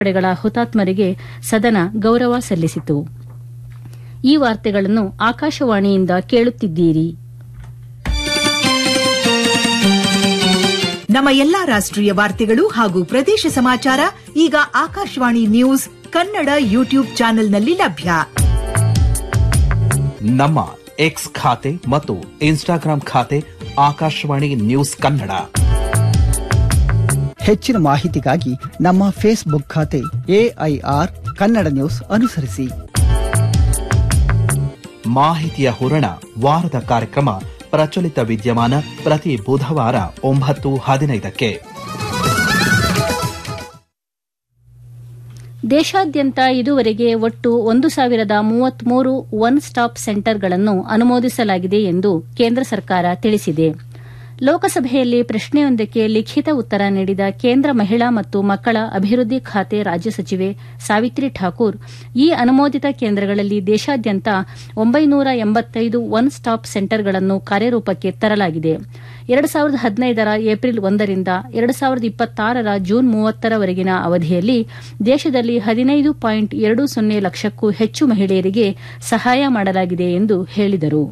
ಪಡೆಗಳ ಹುತಾತ್ಮರಿಗೆ ಸದನ ಗೌರವ ಸಲ್ಲಿಸಿತು ಈ ವಾರ್ತೆಗಳನ್ನು ಆಕಾಶವಾಣಿಯಿಂದ ಕೇಳುತ್ತಿದ್ದೀರಿ ನಮ್ಮ ಎಲ್ಲಾ ರಾಷ್ಟ್ರೀಯ ವಾರ್ತೆಗಳು ಹಾಗೂ ಪ್ರದೇಶ ಸಮಾಚಾರ ಈಗ ಆಕಾಶವಾಣಿ ನ್ಯೂಸ್ ಕನ್ನಡ ಯೂಟ್ಯೂಬ್ ಚಾನೆಲ್ನಲ್ಲಿ ಲಭ್ಯ ನಮ್ಮ ಎಕ್ಸ್ ಖಾತೆ ಮತ್ತು ಇನ್ಸ್ಟಾಗ್ರಾಂ ಖಾತೆ ಆಕಾಶವಾಣಿ ನ್ಯೂಸ್ ಕನ್ನಡ ಹೆಚ್ಚಿನ ಮಾಹಿತಿಗಾಗಿ ನಮ್ಮ ಫೇಸ್ಬುಕ್ ಖಾತೆ ಎಐಆರ್ ಕನ್ನಡ ನ್ಯೂಸ್ ಅನುಸರಿಸಿ ಮಾಹಿತಿಯ ಹೂರಣ ವಾರದ ಕಾರ್ಯಕ್ರಮ ಪ್ರಚಲಿತ ವಿದ್ಯಮಾನ ಪ್ರತಿ ಬುಧವಾರ ಒಂಬತ್ತು ಹದಿನೈದಕ್ಕೆ ದೇಶಾದ್ಯಂತ ಇದುವರೆಗೆ ಒಟ್ಟು ಒಂದು ಸಾವಿರದ ಮೂವತ್ಮೂರು ಒನ್ ಸ್ಟಾಪ್ ಸೆಂಟರ್ಗಳನ್ನು ಅನುಮೋದಿಸಲಾಗಿದೆ ಎಂದು ಕೇಂದ್ರ ಸರ್ಕಾರ ತಿಳಿಸಿದೆ ಲೋಕಸಭೆಯಲ್ಲಿ ಪ್ರಶ್ನೆಯೊಂದಕ್ಕೆ ಲಿಖಿತ ಉತ್ತರ ನೀಡಿದ ಕೇಂದ್ರ ಮಹಿಳಾ ಮತ್ತು ಮಕ್ಕಳ ಅಭಿವೃದ್ಧಿ ಖಾತೆ ರಾಜ್ಯ ಸಚಿವೆ ಸಾವಿತ್ರಿ ಠಾಕೂರ್ ಈ ಅನುಮೋದಿತ ಕೇಂದ್ರಗಳಲ್ಲಿ ದೇಶಾದ್ಯಂತ ಒಂಬೈನೂರ ಎಂಬತ್ತೈದು ಒನ್ ಸ್ಟಾಪ್ ಸೆಂಟರ್ಗಳನ್ನು ಕಾರ್ಯರೂಪಕ್ಕೆ ತರಲಾಗಿದೆ ಎರಡು ಸಾವಿರದ ಹದಿನೈದರ ಏಪ್ರಿಲ್ ಒಂದರಿಂದ ಎರಡು ಸಾವಿರದ ಇಪ್ಪತ್ತಾರರ ಜೂನ್ ಮೂವತ್ತರವರೆಗಿನ ಅವಧಿಯಲ್ಲಿ ದೇಶದಲ್ಲಿ ಹದಿನೈದು ಪಾಯಿಂಟ್ ಎರಡು ಸೊನ್ನೆ ಲಕ್ಷಕ್ಕೂ ಹೆಚ್ಚು ಮಹಿಳೆಯರಿಗೆ ಸಹಾಯ ಮಾಡಲಾಗಿದೆ ಎಂದು ಹೇಳಿದರು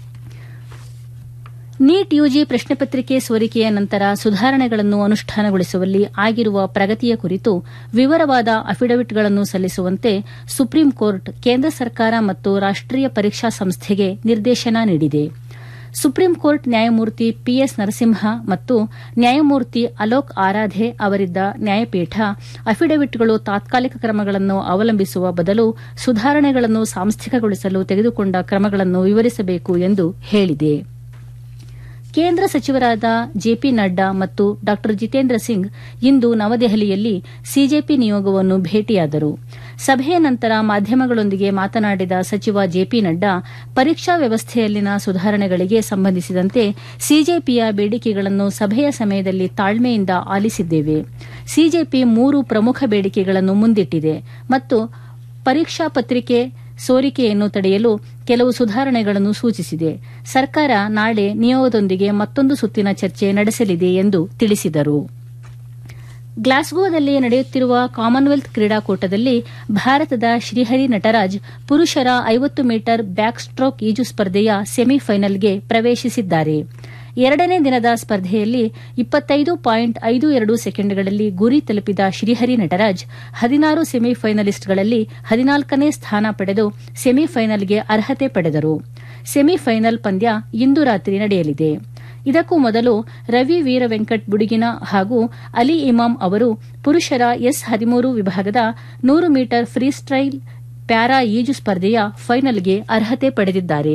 ನೀಟ್ ಯುಜಿ ಪ್ರಶ್ನೆ ಪತ್ರಿಕೆ ಸೋರಿಕೆಯ ನಂತರ ಸುಧಾರಣೆಗಳನ್ನು ಅನುಷ್ಠಾನಗೊಳಿಸುವಲ್ಲಿ ಆಗಿರುವ ಪ್ರಗತಿಯ ಕುರಿತು ವಿವರವಾದ ಅಫಿಡವಿಟ್ಗಳನ್ನು ಸಲ್ಲಿಸುವಂತೆ ಸುಪ್ರೀಂ ಕೋರ್ಟ್ ಕೇಂದ್ರ ಸರ್ಕಾರ ಮತ್ತು ರಾಷ್ಟೀಯ ಪರೀಕ್ಷಾ ಸಂಸ್ಥೆಗೆ ನಿರ್ದೇಶನ ನೀಡಿದೆ ಸುಪ್ರೀಂ ಕೋರ್ಟ್ ನ್ಯಾಯಮೂರ್ತಿ ಪಿಎಸ್ ನರಸಿಂಹ ಮತ್ತು ನ್ಯಾಯಮೂರ್ತಿ ಅಲೋಕ್ ಆರಾಧೆ ಅವರಿದ್ದ ನ್ಯಾಯಪೀಠ ಅಫಿಡವಿಟ್ಗಳು ತಾತ್ಕಾಲಿಕ ಕ್ರಮಗಳನ್ನು ಅವಲಂಬಿಸುವ ಬದಲು ಸುಧಾರಣೆಗಳನ್ನು ಸಾಂಸ್ಥಿಕಗೊಳಿಸಲು ತೆಗೆದುಕೊಂಡ ಕ್ರಮಗಳನ್ನು ವಿವರಿಸಬೇಕು ಎಂದು ಹೇಳಿದೆ ಕೇಂದ್ರ ಸಚಿವರಾದ ಜೆಪಿ ನಡ್ಡಾ ಮತ್ತು ಡಾ ಜಿತೇಂದ್ರ ಸಿಂಗ್ ಇಂದು ನವದೆಹಲಿಯಲ್ಲಿ ಸಿಜೆಪಿ ನಿಯೋಗವನ್ನು ಭೇಟಿಯಾದರು ಸಭೆಯ ನಂತರ ಮಾಧ್ಯಮಗಳೊಂದಿಗೆ ಮಾತನಾಡಿದ ಸಚಿವ ಜೆಪಿ ನಡ್ಡಾ ಪರೀಕ್ಷಾ ವ್ಯವಸ್ಥೆಯಲ್ಲಿನ ಸುಧಾರಣೆಗಳಿಗೆ ಸಂಬಂಧಿಸಿದಂತೆ ಸಿಜೆಪಿಯ ಬೇಡಿಕೆಗಳನ್ನು ಸಭೆಯ ಸಮಯದಲ್ಲಿ ತಾಳ್ಮೆಯಿಂದ ಆಲಿಸಿದ್ದೇವೆ ಸಿಜೆಪಿ ಮೂರು ಪ್ರಮುಖ ಬೇಡಿಕೆಗಳನ್ನು ಮುಂದಿಟ್ಟಿದೆ ಮತ್ತು ಪರೀಕ್ಷಾ ಪತ್ರಿಕೆ ಸೋರಿಕೆಯನ್ನು ತಡೆಯಲು ಕೆಲವು ಸುಧಾರಣೆಗಳನ್ನು ಸೂಚಿಸಿದೆ ಸರ್ಕಾರ ನಾಳೆ ನಿಯೋಗದೊಂದಿಗೆ ಮತ್ತೊಂದು ಸುತ್ತಿನ ಚರ್ಚೆ ನಡೆಸಲಿದೆ ಎಂದು ತಿಳಿಸಿದರು ಗ್ಲಾಸ್ಗೋದಲ್ಲಿ ನಡೆಯುತ್ತಿರುವ ಕಾಮನ್ವೆಲ್ತ್ ಕ್ರೀಡಾಕೂಟದಲ್ಲಿ ಭಾರತದ ಶ್ರೀಹರಿ ನಟರಾಜ್ ಪುರುಷರ ಐವತ್ತು ಮೀಟರ್ ಬ್ಯಾಕ್ ಸ್ಟ್ರೋಕ್ ಈಜು ಸ್ಪರ್ಧೆಯ ಸೆಮಿಫೈನಲ್ಗೆ ಪ್ರವೇಶಿಸಿದ್ದಾರೆ ಎರಡನೇ ದಿನದ ಸ್ಪರ್ಧೆಯಲ್ಲಿ ಇಪ್ಪತ್ತೈದು ಪಾಯಿಂಟ್ ಐದು ಎರಡು ಸೆಕೆಂಡ್ಗಳಲ್ಲಿ ಗುರಿ ತಲುಪಿದ ಶ್ರೀಹರಿ ನಟರಾಜ್ ಹದಿನಾರು ಸೆಮಿಫೈನಲಿಸ್ಟ್ಗಳಲ್ಲಿ ಹದಿನಾಲ್ಕನೇ ಸ್ಥಾನ ಪಡೆದು ಸೆಮಿಫೈನಲ್ಗೆ ಅರ್ಹತೆ ಪಡೆದರು ಸೆಮಿಫೈನಲ್ ಪಂದ್ಯ ಇಂದು ರಾತ್ರಿ ನಡೆಯಲಿದೆ ಇದಕ್ಕೂ ಮೊದಲು ರವಿ ವೀರ ವೆಂಕಟ್ ಬುಡಿಗಿನ ಹಾಗೂ ಅಲಿ ಇಮಾಮ್ ಅವರು ಪುರುಷರ ಎಸ್ ಹದಿಮೂರು ವಿಭಾಗದ ನೂರು ಮೀಟರ್ ಫ್ರೀಸ್ಟೈಲ್ ಪ್ಯಾರಾ ಈಜು ಸ್ಪರ್ಧೆಯ ಫೈನಲ್ಗೆ ಅರ್ಹತೆ ಪಡೆದಿದ್ದಾರೆ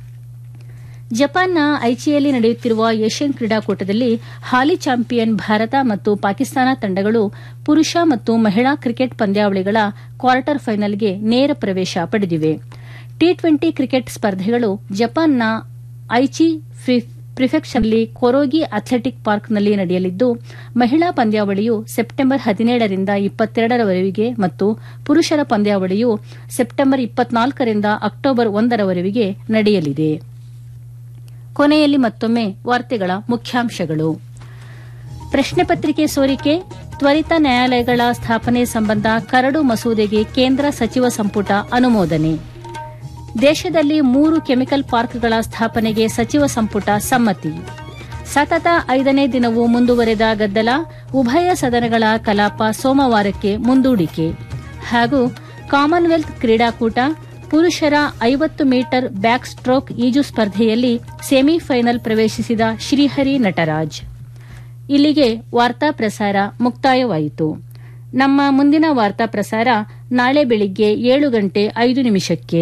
ಜಪಾನ್ನ ಐಚಿಯಲ್ಲಿ ನಡೆಯುತ್ತಿರುವ ಏಷ್ಯನ್ ಕ್ರೀಡಾಕೂಟದಲ್ಲಿ ಹಾಲಿ ಚಾಂಪಿಯನ್ ಭಾರತ ಮತ್ತು ಪಾಕಿಸ್ತಾನ ತಂಡಗಳು ಪುರುಷ ಮತ್ತು ಮಹಿಳಾ ಕ್ರಿಕೆಟ್ ಪಂದ್ಯಾವಳಿಗಳ ಕ್ವಾರ್ಟರ್ ಫೈನಲ್ಗೆ ನೇರ ಪ್ರವೇಶ ಪಡೆದಿವೆ ಟಿ ಟ್ವೆಂಟಿ ಕ್ರಿಕೆಟ್ ಸ್ಪರ್ಧೆಗಳು ಜಪಾನ್ನ ಐಚಿ ಪ್ರಿಫೆಕ್ಷನ್ನಲ್ಲಿ ಕೊರೋಗಿ ಅಥ್ಲೆಟಿಕ್ ಪಾರ್ಕ್ನಲ್ಲಿ ನಡೆಯಲಿದ್ದು ಮಹಿಳಾ ಪಂದ್ಯಾವಳಿಯು ಸೆಪ್ಟೆಂಬರ್ ಹದಿನೇಳರಿಂದ ಇಪ್ಪತ್ತೆರಡರವರೆಗೆ ಮತ್ತು ಪುರುಷರ ಪಂದ್ಯಾವಳಿಯು ಸೆಪ್ಟೆಂಬರ್ ಇಪ್ಪತ್ನಾಲ್ಕರಿಂದ ಅಕ್ಟೋಬರ್ ಒಂದರವರೆಗೆ ನಡೆಯಲಿದೆ ಕೊನೆಯಲ್ಲಿ ಮತ್ತೊಮ್ಮೆ ವಾರ್ತೆಗಳ ಮುಖ್ಯಾಂಶಗಳು ಪ್ರಶ್ನೆ ಪತ್ರಿಕೆ ಸೋರಿಕೆ ತ್ವರಿತ ನ್ಯಾಯಾಲಯಗಳ ಸ್ಥಾಪನೆ ಸಂಬಂಧ ಕರಡು ಮಸೂದೆಗೆ ಕೇಂದ್ರ ಸಚಿವ ಸಂಪುಟ ಅನುಮೋದನೆ ದೇಶದಲ್ಲಿ ಮೂರು ಕೆಮಿಕಲ್ ಪಾರ್ಕ್ಗಳ ಸ್ಥಾಪನೆಗೆ ಸಚಿವ ಸಂಪುಟ ಸಮ್ಮತಿ ಸತತ ಐದನೇ ದಿನವೂ ಮುಂದುವರೆದ ಗದ್ದಲ ಉಭಯ ಸದನಗಳ ಕಲಾಪ ಸೋಮವಾರಕ್ಕೆ ಮುಂದೂಡಿಕೆ ಹಾಗೂ ಕಾಮನ್ವೆಲ್ತ್ ಕ್ರೀಡಾಕೂಟ ಪುರುಷರ ಐವತ್ತು ಮೀಟರ್ ಬ್ಯಾಕ್ ಸ್ಟ್ರೋಕ್ ಈಜು ಸ್ಪರ್ಧೆಯಲ್ಲಿ ಸೆಮಿಫೈನಲ್ ಪ್ರವೇಶಿಸಿದ ಶ್ರೀಹರಿ ನಟರಾಜ್ ಇಲ್ಲಿಗೆ ವಾರ್ತಾ ಪ್ರಸಾರ ಮುಕ್ತಾಯವಾಯಿತು ನಮ್ಮ ಮುಂದಿನ ವಾರ್ತಾ ಪ್ರಸಾರ ನಾಳೆ ಬೆಳಿಗ್ಗೆ ಏಳು ಗಂಟೆ ಐದು ನಿಮಿಷಕ್ಕೆ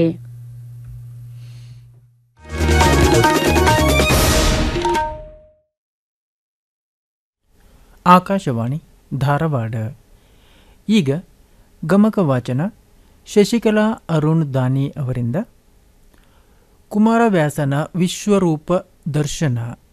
ಆಕಾಶವಾಣಿ ಧಾರವಾಡ ಈಗ ಗಮಕ ವಾಚನ ಶಶಿಕಲಾ ಅರುಣ್ ದಾನಿ ಅವರಿಂದ ಕುಮಾರವ್ಯಾಸನ ವಿಶ್ವರೂಪ ದರ್ಶನ